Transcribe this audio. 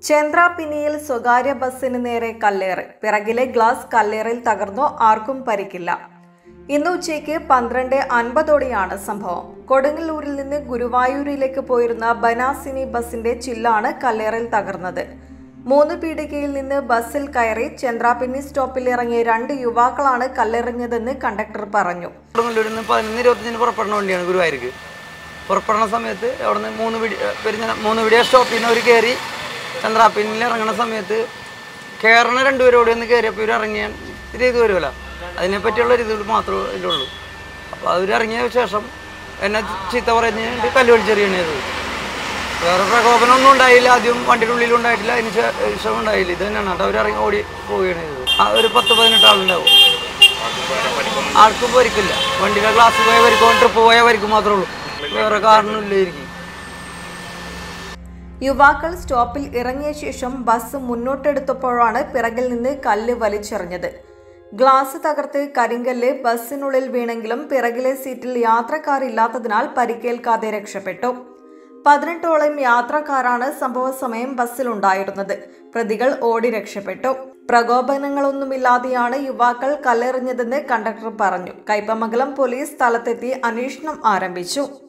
ചേന്ത്രാപിന്നിയിൽ സ്വകാര്യ ബസ്സിന് നേരെ കല്ലേറ് പിറകിലെ ഗ്ലാസ് കല്ലേറിൽ തകർന്നു ആർക്കും പരിക്കില്ല ഇന്ന് ഉച്ചയ്ക്ക് പന്ത്രണ്ട് അൻപതോടെയാണ് സംഭവം കൊടുങ്ങല്ലൂരിൽ നിന്ന് ഗുരുവായൂരിലേക്ക് പോയിരുന്ന ബനാസിനി ബസിന്റെ ചില്ലാണ് കല്ലേറിൽ തകർന്നത് മൂന്ന് പീടികയിൽ നിന്ന് ബസ്സിൽ കയറി ചന്ദ്രാപിന്നി സ്റ്റോപ്പിൽ ഇറങ്ങിയ രണ്ട് യുവാക്കളാണ് കല്ലെറിഞ്ഞതെന്ന് കണ്ടക്ടർ പറഞ്ഞു കൊടുങ്ങല്ലൂരിൽ നിന്ന് പതിനൊന്ന് ഇരുപത്തഞ്ചിന് പുറപ്പെടുന്ന വണ്ടിയാണ് ഗുരുവായൂർക്ക് പുറപ്പെടുന്ന സമയത്ത് അവിടെ നിന്ന് മൂന്ന് പിടി പെരിഞ്ഞ മൂന്ന് പിടിയ സ്റ്റോപ്പിൽ നിന്ന് അവർ കയറി ചന്ദ്രാപ്പിന്നിൽ ഇറങ്ങുന്ന സമയത്ത് കയറണ രണ്ടുപേരും ഓടി ഒന്ന് കയറിയപ്പോൾ ഇവർ ഇറങ്ങിയ ഇത് ഇത് വരുമല്ലോ അതിനെപ്പറ്റിയുള്ള ഒരു ഇത് മാത്രമേ ഇതിലുള്ളൂ അപ്പോൾ അവർ ഇറങ്ങിയ ശേഷം എന്നെ ചീത്ത പറഞ്ഞിട്ട് കല്ല് വലിച്ചെറിയണേ ചെയ്തത് വേറെ പ്രകോപനമൊന്നും ഉണ്ടായില്ല ആദ്യം വണ്ടിയുടെ ഉള്ളിൽ ഉണ്ടായിട്ടില്ല അതിന് ശേഷം ഉണ്ടായില്ല ഇത് തന്നെയാണ് കേട്ടോ അവർ ഇറങ്ങി ഓടി പോവുകയാണ് ചെയ്തത് ആ ഒരു പത്ത് പതിനെട്ട് ആളുണ്ടാവും ആർക്കും പരിക്കില്ല വണ്ടിയുടെ ഗ്ലാസ് പോയ പരിക്കും ട്രിപ്പ് പോയ പരിക്കും മാത്രമേ ഉള്ളൂ വേറെ കാരണമില്ലായിരിക്കും യുവാക്കൾ സ്റ്റോപ്പിൽ ഇറങ്ങിയ ശേഷം ബസ് മുന്നോട്ടെടുത്തപ്പോഴാണ് പിറകിൽ നിന്ന് കല്ല് വലിച്ചെറിഞ്ഞത് ഗ്ലാസ് തകർത്ത് കരിങ്കല്ല് ബസ്സിനുള്ളിൽ വീണെങ്കിലും പിറകിലെ സീറ്റിൽ യാത്രക്കാരില്ലാത്തതിനാൽ പരിക്കേൽക്കാതെ രക്ഷപ്പെട്ടു പതിനെട്ടോളം യാത്രക്കാരാണ് സംഭവ സമയം ബസ്സിലുണ്ടായിരുന്നത് പ്രതികൾ ഓടി രക്ഷപ്പെട്ടു പ്രകോപനങ്ങളൊന്നുമില്ലാതെയാണ് യുവാക്കൾ കല്ലെറിഞ്ഞതെന്ന് കണ്ടക്ടർ പറഞ്ഞു കൈപ്പമംഗലം പോലീസ് സ്ഥലത്തെത്തി അന്വേഷണം ആരംഭിച്ചു